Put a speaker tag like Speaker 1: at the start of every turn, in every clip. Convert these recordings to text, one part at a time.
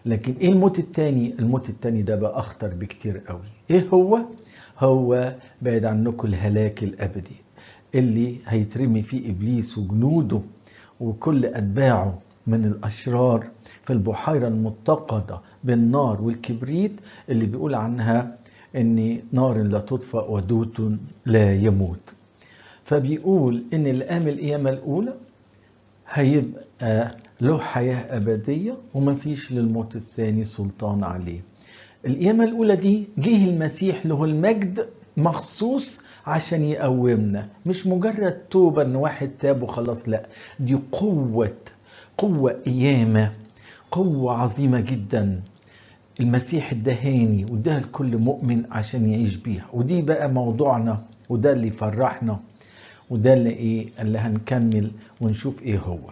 Speaker 1: لكن ايه الموت التاني الموت التاني ده بقى اخطر بكتير قوي ايه هو هو بعد عنكم الهلاك الابدي اللي هيترمي فيه ابليس وجنوده وكل اتباعه من الاشرار في البحيره المتقده بالنار والكبريت اللي بيقول عنها ان نار لا تطفأ ودوت لا يموت فبيقول ان اللي قام القيامه الاولى هيبقى له حياه ابديه ومفيش للموت الثاني سلطان عليه القيامه الاولى دي جه المسيح له المجد مخصوص عشان يقومنا مش مجرد توبة ان واحد تاب وخلاص لا دي قوة قوة قيامة قوة عظيمة جدا المسيح ادهاني واداها لكل مؤمن عشان يعيش بيها ودي بقى موضوعنا وده اللي فرحنا وده اللي ايه اللي هنكمل ونشوف ايه هو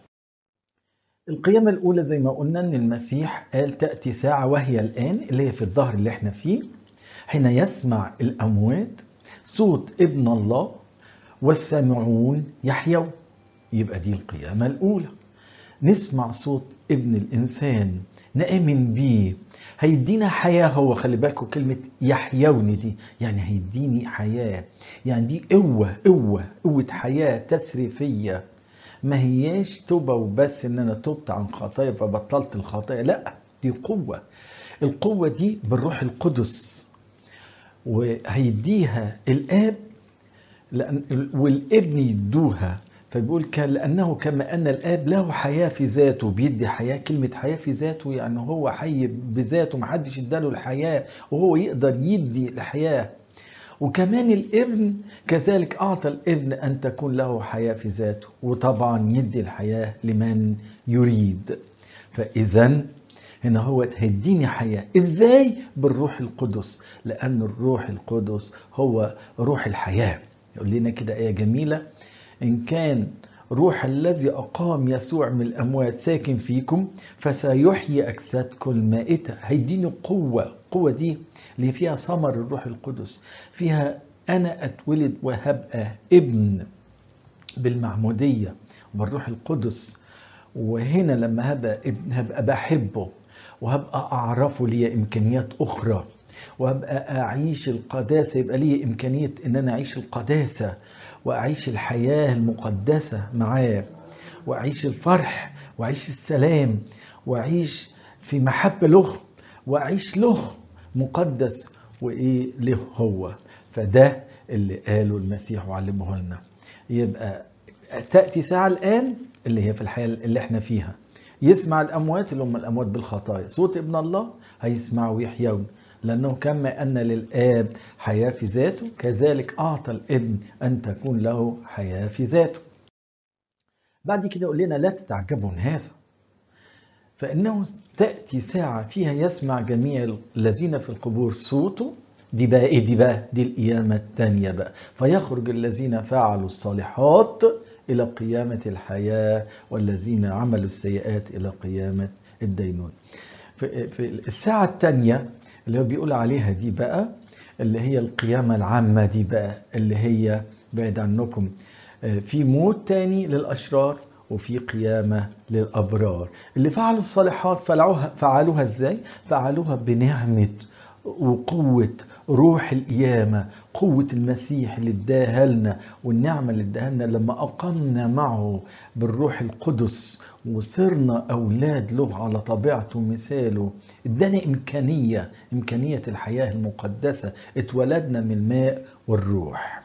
Speaker 1: القيامة الأولى زي ما قلنا إن المسيح قال تأتي ساعة وهي الآن اللي هي في الظهر اللي احنا فيه حين يسمع الأموات صوت ابن الله والسامعون يحيون يبقى دي القيامة الأولى نسمع صوت ابن الإنسان نآمن بيه هيدينا حياة هو خلي بالكم كلمة يحيون دي يعني هيديني حياة يعني دي قوة قوة قوة حياة تسريفية ما هياش توبة وبس ان انا تبت عن خطايا فبطلت الخطايا لا دي قوة القوة دي بالروح القدس وهيديها الاب لأن والابن يدوها فبيقول كان لانه كما ان الاب له حياه في ذاته بيدي حياه كلمه حياه في ذاته يعني هو حي بذاته محدش اداله الحياه وهو يقدر يدي الحياه وكمان الابن كذلك اعطى الابن ان تكون له حياه في ذاته وطبعا يدي الحياه لمن يريد فاذا هنا هو هيديني حياة ازاي بالروح القدس لان الروح القدس هو روح الحياة يقول لنا كده آية جميلة إن كان روح الذي أقام يسوع من الأموات ساكن فيكم فسيحيي أجسادكم المائتة هيديني قوة قوة دي اللي فيها ثمر الروح القدس فيها أنا أتولد وهبقى ابن بالمعمودية والروح القدس وهنا لما هبقى ابن هبقى بحبه وهبقى أعرفه لي إمكانيات أخرى وهبقى أعيش القداسة يبقى لي إمكانية إن أنا أعيش القداسة وأعيش الحياة المقدسة معاه وأعيش الفرح وأعيش السلام وأعيش في محبة له وأعيش له مقدس وإيه له هو فده اللي قاله المسيح وعلمه لنا يبقى تأتي ساعة الآن اللي هي في الحياة اللي احنا فيها يسمع الأموات اللي هم الأموات بالخطايا صوت ابن الله هيسمعوا ويحيون لأنه كما أن للآب حياة في ذاته كذلك أعطى الابن أن تكون له حياة في ذاته بعد كده يقول لنا لا تتعجبوا من هذا فإنه تأتي ساعة فيها يسمع جميع الذين في القبور صوته دي بقى ايه دي بقى دي القيامة التانية بقى فيخرج الذين فعلوا الصالحات إلى قيامة الحياة والذين عملوا السيئات إلى قيامة الدينون في, في الساعة التانية اللي هو بيقول عليها دي بقى اللي هي القيامة العامة دي بقى اللي هي بعد عنكم في موت تاني للأشرار وفي قيامة للأبرار اللي فعلوا الصالحات فعلوها, فعلوها ازاي؟ فعلوها بنعمة وقوة روح القيامة قوة المسيح اللي اداها لنا والنعمة اللي اداها لنا لما أقمنا معه بالروح القدس وصرنا أولاد له على طبيعته ومثاله ادانا إمكانية إمكانية الحياة المقدسة اتولدنا من الماء والروح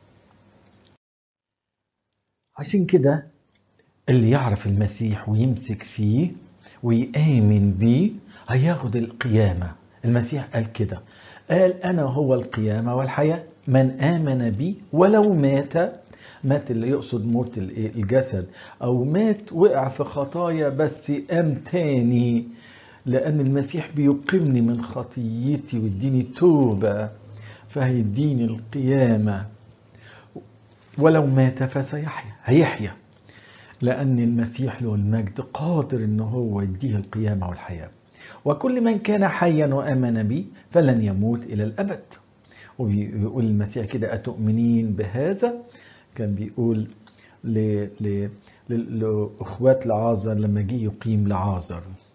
Speaker 1: عشان كده اللي يعرف المسيح ويمسك فيه ويآمن بيه هياخد القيامة المسيح قال كده قال أنا هو القيامة والحياة من آمن بي ولو مات مات اللي يقصد موت الجسد أو مات وقع في خطايا بس قام تاني لأن المسيح بيقيمني من خطيتي ويديني توبة فهيديني القيامة ولو مات فسيحيا هيحيا لأن المسيح له المجد قادر إن هو يديه القيامة والحياة وكل من كان حيا وآمن بي فلن يموت إلى الأبد وبيقول المسيح كده أتؤمنين بهذا كان بيقول ل... ل... لأخوات لعازر لما جه يقيم لعازر